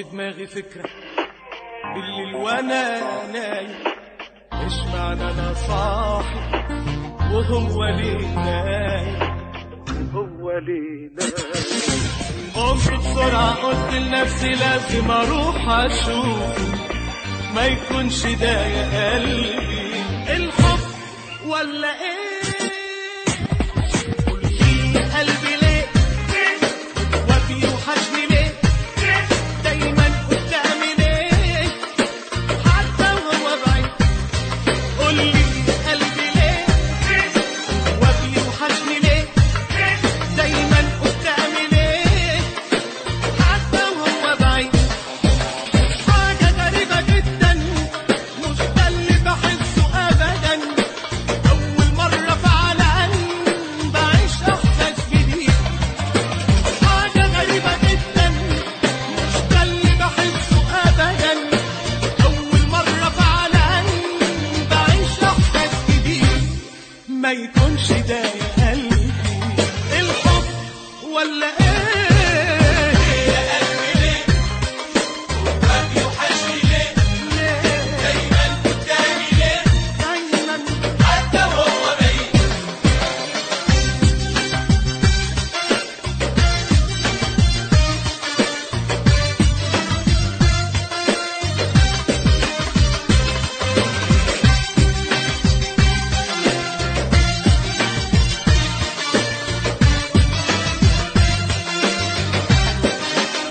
دماغي فكرة بالليل وانا نايم ايش معنى انا صاحي وهو ليه نايم هو ليه نايم قمت بسرعة قلت لنفسي لازم اروح اشوف ما يكونش ده يا قلبي الحب ولا ايه قولي قلبي ليه وبيوحشني ليه دايما قدامي ليه حتى وهو بعيد قولي قلبي ليه وبيوحشني ليه دايما قدامي ليه حتى وهو بعيد حاجة غريبة جدا مش ده اللي بحسه أبدا أول مرة فعلا بعيش إحساس جديد حاجة غريبة جدا مش ده اللي بحسه أبدا أول مرة فعلا بعيش إحساس جديد ما يكونش ده يا قلبي الحب ولا إيه يا قلبي ليه وبيوحشني ليه دايما قدامي ليه دايما حتى وهو بعيد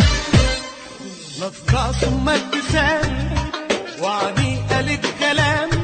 نظرة ثم ابتسام وعدي قالت كلام